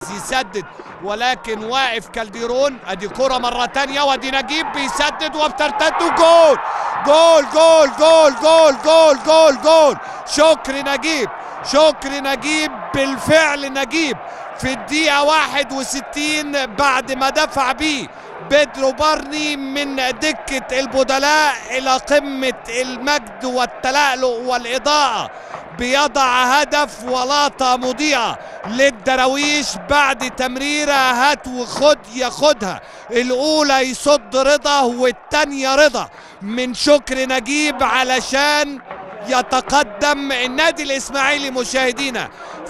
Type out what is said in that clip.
عايز يسدد ولكن واقف كالديرون ادي كرة مرة تانية وادي نجيب بيسدد وبترتد جول جول جول جول جول جول جول جول شكري نجيب شكري نجيب بالفعل نجيب في الدقيقة 61 بعد ما دفع بيه بيدرو بارني من دكة البدلاء إلى قمة المجد والتلألؤ والإضاءة بيضع هدف ولقطة مضيئة للدراويش بعد تمريرة هات وخد ياخدها الأولى يصد رضا والتانية رضا من شكر نجيب علشان يتقدم النادي الإسماعيلي مشاهدينا